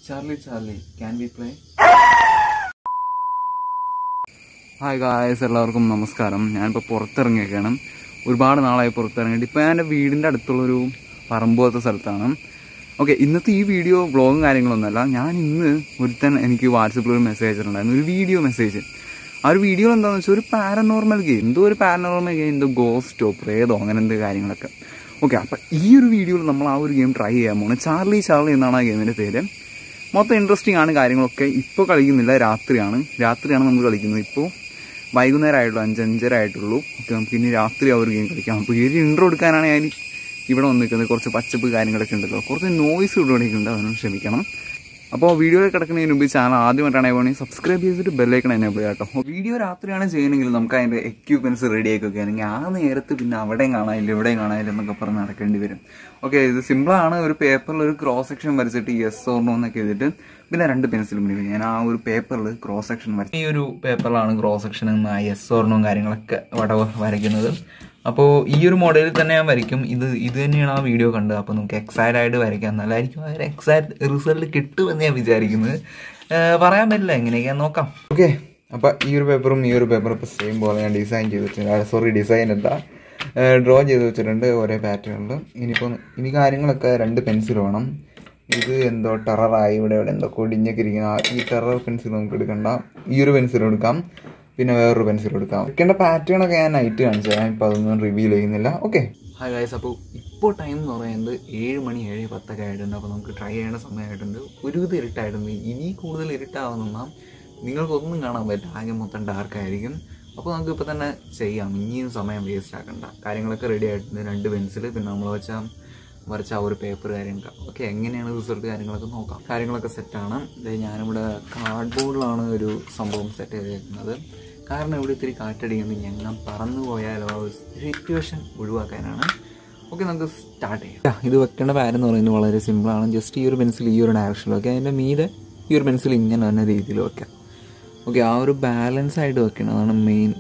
Charlie Charlie can be play hi guys എല്ലാവർക്കും നമസ്കാരം ഞാനിപ്പോൾ പുറത്തിറങ്ങിയൊക്കെയാണ് ഒരുപാട് നാളായി പുറത്തിറങ്ങിയിട്ട് ഇപ്പോൾ ഞാൻ എൻ്റെ വീടിൻ്റെ അടുത്തുള്ളൊരു പറമ്പ് പോലത്തെ സ്ഥലത്താണ് ഓക്കെ ഇന്നത്തെ ഈ വീഡിയോ വ്ളോഗും കാര്യങ്ങളൊന്നുമല്ല ഞാൻ ഇന്ന് ഒരുത്തൻ എനിക്ക് വാട്സപ്പിൽ ഒരു മെസ്സേജ് അയച്ചിട്ടുണ്ടായിരുന്നു ഒരു വീഡിയോ മെസ്സേജ് ആ ഒരു വീഡിയോ എന്താണെന്ന് വെച്ചാൽ ഒരു പാരനോർമൽ ഗെയിം എന്തോ ഒരു പാരനോർമൽ ഗെയിം എന്തോ ഗോസ്റ്റോ പ്രേതോ അങ്ങനെ എന്ത് കാര്യങ്ങളൊക്കെ ഓക്കെ അപ്പം ഈ ഒരു വീഡിയോയിൽ നമ്മൾ ആ ഒരു ഗെയിം ട്രൈ ചെയ്യാൻ പോകുന്നത് ചാർലി ചാർലി എന്നാണ് ആ ഗെയിമിൻ്റെ പേര് മൊത്തം ഇൻട്രസ്റ്റിംഗ് ആണ് കാര്യങ്ങളൊക്കെ ഇപ്പോൾ കളിക്കുന്നില്ല രാത്രിയാണ് രാത്രിയാണ് നമ്മൾ കളിക്കുന്നത് ഇപ്പോൾ വൈകുന്നേരം ആയിട്ടുള്ളൂ അഞ്ച് അഞ്ചര ആയിട്ടുള്ളൂ ഓക്കെ നമുക്ക് ഇനി രാത്രി ആ ഒരു ഗെയിം കളിക്കാം അപ്പോൾ ഈ ഒരു ഇൻട്രോ എടുക്കാനാണ് ഞാൻ ഇവിടെ വന്ന് നിൽക്കുന്നത് കുറച്ച് പച്ചപ്പ് കാര്യങ്ങളൊക്കെ ഉണ്ടല്ലോ കുറച്ച് നോയ്സ് ഇവിടെയൊക്കെ ഉണ്ട് അതിനോട് ക്ഷമിക്കണം അപ്പോൾ വീഡിയോയിൽ കിടക്കുന്നതിന് മുമ്പ് ചാനൽ ആദ്യമായിട്ടാണ് പോകണമെങ്കിൽ സബ്സ്ക്രൈബ് ചെയ്തിട്ട് ബെല്ലൈക്കൺ എന്നെ ചെയ്യാം കേട്ടോ വീഡിയോ രാത്രിയാണ് ചെയ്യണമെങ്കിൽ നമുക്ക് അതിൻ്റെ എക്യുപ്മെൻറ്റ്സ് റെഡി ആക്കി ആണെങ്കിൽ ആ നേരത്ത് പിന്നെ അവിടെയും കാണാനില്ല ഇവിടെയും കാണാനില്ല എന്നൊക്കെ പറഞ്ഞ് നടക്കേണ്ടി വരും ഓക്കെ ഇത് സിമ്പിളാണ് ഒരു പേപ്പറിൽ ഒരു ക്രോസ് സെക്ഷൻ വരച്ചിട്ട് യെസ് ഓർണോ എന്നൊക്കെ ചെയ്തിട്ട് പിന്നെ രണ്ട് പെൻസിലും കൂടി ഞാൻ ആ ഒരു പേപ്പറിൽ ക്രോസ് സെക്ഷൻ വരച്ചു ഈ ഒരു പേപ്പറിലാണ് ക്രോസ് സെക്ഷൻ എന്ന് യെസ് ഓർണവും കാര്യങ്ങളൊക്കെ വട വരയ്ക്കുന്നത് അപ്പോൾ ഈ ഒരു മോഡലിൽ തന്നെ ഞാൻ വരയ്ക്കും ഇത് ഇത് തന്നെയാണ് ആ വീഡിയോ കണ്ടത് അപ്പോൾ നമുക്ക് എക്സൈറ്റ് ആയിട്ട് വരയ്ക്കാം നല്ലതായിരിക്കും ആ ഒരു എക്സൈറ്റ് റിസൾട്ട് കിട്ടുമെന്ന് ഞാൻ വിചാരിക്കുന്നത് ഏഹ് പറയാൻ പറ്റില്ല എങ്ങനെയൊക്കെയാ നോക്കാം ഓക്കെ അപ്പോൾ ഈ ഒരു പേപ്പറും ഈ ഒരു പേപ്പറും ഇപ്പോൾ സെയിം പോലെ ഞാൻ ഡിസൈൻ ചെയ്ത് വെച്ചിട്ടുണ്ട് സോറി ഡിസൈൻ അല്ല ഡ്രോ ചെയ്ത് വെച്ചിട്ടുണ്ട് ഒരേ പാറ്റേണിൽ ഇനിയിപ്പോൾ ഇനി കാര്യങ്ങളൊക്കെ രണ്ട് പെൻസിൽ വേണം ഇത് എന്തോ ടെററായി ഇവിടെ ഇവിടെ എന്തോ കൊടിഞ്ഞൊക്കെ ഇരിക്കുന്ന ആ- ഈ ടെറർ പെൻസിൽ നമുക്ക് എടുക്കണ്ട ഈ ഒരു പെൻസിൽ എടുക്കാം പിന്നെ വേറൊരു പെൻസിൽ എടുക്കാം വെക്കേണ്ട പാറ്റേൺ ഒക്കെ ഞാൻ നൈറ്റ് കാണിച്ചു ഞാൻ ഇപ്പോൾ അതൊന്നും റിവീൽ ചെയ്യുന്നില്ല ഓക്കെ ഹായ് ഗൈസ് അപ്പോൾ ഇപ്പോൾ ടൈം എന്ന് പറയുന്നത് ഏഴ് മണി ഏഴ് പത്തൊക്കെ ആയിട്ടുണ്ട് അപ്പോൾ നമുക്ക് ട്രൈ ചെയ്യേണ്ട സമയമായിട്ടുണ്ട് ഒരുവിധം ഇരുട്ടായിട്ടുണ്ട് ഇനി കൂടുതൽ ഇരുട്ടാവുന്ന നിങ്ങൾക്കൊന്നും കാണാൻ പറ്റില്ല ആകെ മൊത്തം ഡാർക്ക് ആയിരിക്കും അപ്പോൾ നമുക്ക് ഇപ്പോൾ തന്നെ ചെയ്യാം ഇനിയും സമയം വേസ്റ്റ് ആക്കണ്ട കാര്യങ്ങളൊക്കെ റെഡി ആയിട്ടുണ്ട് രണ്ട് പെൻസിൽ പിന്നെ നമ്മൾ വെച്ച വരച്ച ആ ഒരു പേപ്പർ കാര്യങ്ങളൊക്കെ ഓക്കെ എങ്ങനെയാണ് റിസൾട്ട് കാര്യങ്ങളൊക്കെ നോക്കാം കാര്യങ്ങളൊക്കെ സെറ്റാണ് ഇത് ഞാനിവിടെ കാർഡ്ബോർഡിലാണ് ഒരു സംഭവം സെറ്റ് ചെയ്തേക്കുന്നത് കാരണം ഇവിടെ ഇത്തിരി കാറ്റടിക്കുമ്പോൾ ഞങ്ങൾ പറന്നു പോയാലോ ആ ഒരു സിറ്റുവേഷൻ ഒഴിവാക്കാനാണ് ഓക്കെ നമുക്ക് സ്റ്റാർട്ട് ചെയ്യാം ഇത് വെക്കേണ്ട പാരെന്ന് പറയുന്നത് വളരെ സിമ്പിളാണ് ജസ്റ്റ് ഈ ഒരു പെൻസിൽ ഈ ഒരു ഡയറക്ഷനിൽ വെക്കാം അതിൻ്റെ മീതെ ഈ ഒരു പെൻസിൽ ഇങ്ങനെ തന്നെ രീതിയിൽ വെക്കാം ഓക്കെ ആ ഒരു ബാലൻസ് ആയിട്ട് വെക്കണം അതാണ് മെയിൻ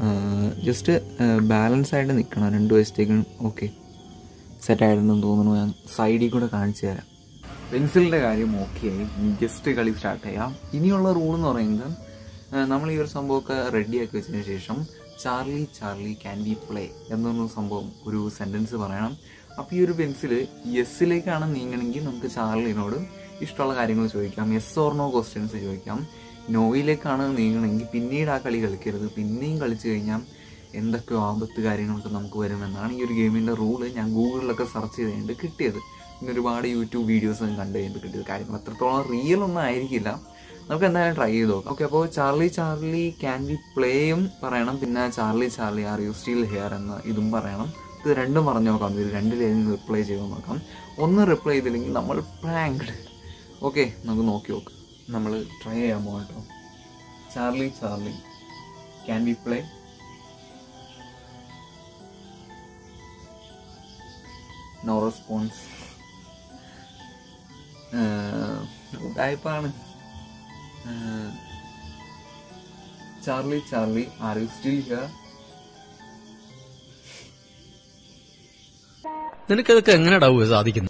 ജസ്റ്റ് ബാലൻസ് ആയിട്ട് നിൽക്കണം രണ്ട് വശത്തേക്കും ഓക്കെ സെറ്റായിട്ടുണ്ടെന്ന് തോന്നുന്നു ഞാൻ സൈഡിൽ കൂടെ കാണിച്ചു തരാം പെൻസിലിൻ്റെ കാര്യം ഓക്കെ ആയി ഇനി ജസ്റ്റ് കളി സ്റ്റാർട്ട് ചെയ്യാം ഇനിയുള്ള റൂൾ എന്ന് പറയുന്നത് ആ, നമ്മൾ ഈ ഒരു സംഭവമൊക്കെ റെഡിയാക്കി വെച്ചതിന് ശേഷം Charlie Charlie can be play എന്നൊരു സംഭവം ഒരു സെൻറ്റൻസ് പറയണം അപ്പോൾ ഈ ഒരു പെൻസിൽ യെസ്സിലേക്കാണ് നീങ്ങണമെങ്കിൽ നമുക്ക് ചാർലിനോട് ഇഷ്ടമുള്ള കാര്യങ്ങൾ ചോദിക്കാം യെസ് ഓർ നോ ക്വസ്റ്റ്യൻസ് ചോദിക്കാം നോയിലേക്കാണ് നീങ്ങണമെങ്കിൽ പിന്നീട് ആ കളി കളിക്കരുത് പിന്നെയും കളിച്ചു കഴിഞ്ഞാൽ എന്തൊക്കെയോ ആപത്ത് കാര്യങ്ങളൊക്കെ നമുക്ക് വരുമെന്നാണ് ഈ ഒരു ഗെയിമിൻ്റെ റൂള് ഞാൻ ഗൂഗിളിലൊക്കെ സെർച്ച് ചെയ്ത് കഴിഞ്ഞിട്ട് കിട്ടിയത് പിന്നെ ഒരുപാട് യൂട്യൂബ് വീഡിയോസ് കണ്ടു കഴിഞ്ഞിട്ട് കിട്ടിയത് കാര്യങ്ങൾ അത്രത്തോളം റിയൽ ഒന്നും ആയിരിക്കില്ല നമുക്ക് എന്തായാലും ട്രൈ ചെയ്ത് നോക്കാം ഓക്കെ അപ്പോൾ ചാർലി ചാർലി ക്യാൻ ബി പ്ലേയും പറയണം പിന്നെ Charlie Charlie are you still here എന്ന് ഇതും പറയണം ഇത് രണ്ടും പറഞ്ഞു നോക്കാം ഇത് രണ്ടിലേലും റിപ്ലൈ ചെയ്ത് നോക്കാം ഒന്ന് റിപ്ലൈ ചെയ്തില്ലെങ്കിൽ നമ്മൾ പ്രാങ്ക്ഡ് ഓക്കെ നമുക്ക് നോക്കി നോക്കാം നമ്മൾ ട്രൈ ചെയ്യാൻ പോകാം കേട്ടോ Charlie Charlie can be play no response ഉടായ്പാണ് Charlie Charlie are you still here നിനക്കതൊക്കെ എങ്ങനെയാടാവുക സാധിക്കുന്നത്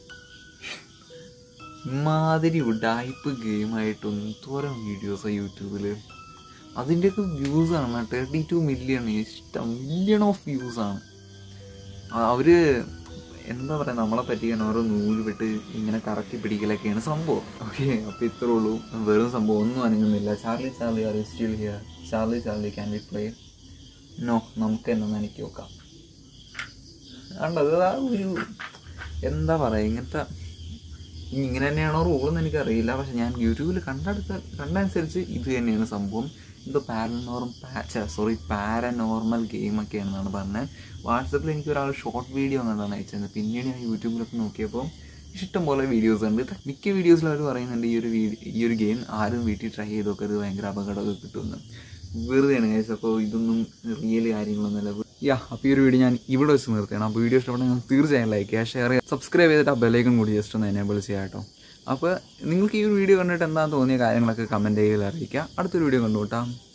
ഇമാതിരി ഉഡായ്പ് ഗെയിമായിട്ട് എന്തോരം വീഡിയോസ് യൂട്യൂബിൽ അതിൻ്റെയൊക്കെ വ്യൂസ് ആണ് തേർട്ടി ടു മില്യൺ ഇഷ്ടം മില്യൺ ഓഫ് വ്യൂസ് ആണ് ആ, അവര് എന്താ പറയുക നമ്മളെ പറ്റിക്കാൻ ഓരോ നൂല് വിട്ട് ഇങ്ങനെ കറക്കി പിടിക്കലൊക്കെയാണ് സംഭവം ഓക്കെ അപ്പോൾ ഇത്രേ ഉള്ളൂ വെറും സംഭവം ഒന്നും അനങ്ങുന്നില്ല Charlie Charlie are still here Charlie Charlie can we play no നമുക്ക് എന്നെ നനക്കി നോക്കാം കണ്ടത് ആ ഒരു എന്താ പറയുക ഇങ്ങനത്തെ ഇനി ഇങ്ങനെ തന്നെയാണോ റൂളെന്ന് എനിക്കറിയില്ല പക്ഷെ ഞാൻ യൂട്യൂബിൽ കണ്ടെടുത്ത കണ്ടനുസരിച്ച് ഇത് തന്നെയാണ് സംഭവം എന്തോ പാരനോർമൽ പാച്ച സോറി പാരനോർമൽ ഗെയിമൊക്കെയാണെന്നാണ് പറഞ്ഞത് വാട്സപ്പിൽ എനിക്ക് ഒരാൾ ഷോർട്ട് വീഡിയോ കണ്ടാണ് അയച്ചത് പിന്നീട് ഞാൻ യൂട്യൂബിലൊക്കെ നോക്കിയപ്പോൾ ഇഷ്ടംപോലെ വീഡിയോസ് ഉണ്ട് ഇത് മിക്ക വീഡിയോസിലും അവർ പറയുന്നുണ്ട് ഈ ഒരു വീഡിയോ ഈ ഒരു ഗെയിം ആരും വീട്ടിൽ ട്രൈ ചെയ്ത് നോക്കരുത് ഭയങ്കര അപകടമൊക്കെ കിട്ടുമെന്ന് വെറുതെയാണ് ഗൈസ് അപ്പോൾ ഇതൊന്നും റിയൽ കാര്യങ്ങളൊന്നുമല്ല യാ അപ്പോൾ ഈ ഒരു വീഡിയോ ഞാൻ ഇവിടെ വെച്ച് നിർത്തിയാണ് അപ്പോൾ വീഡിയോ ഇഷ്ടപ്പെട്ടെങ്കിൽ തീർച്ചയായും ലൈക്ക് ചെയ്യുക ഷെയർ ചെയ്യുക സബ്സ്ക്രൈബ് ചെയ്തിട്ട് ആ ബെലൈക്കൺ കൂടി ജസ്റ്റ് ഒന്ന് എനേബിൾ ചെയ്യാം കേട്ടോ അപ്പോൾ നിങ്ങൾക്ക് ഈ ഒരു വീഡിയോ കണ്ടിട്ട് എന്താ തോന്നിയ കാര്യങ്ങളൊക്കെ കമൻറ്റ് ചെയ്യൽ അറിയിക്കുക അടുത്തൊരു വീഡിയോ കണ്ടുകൂട്ടാം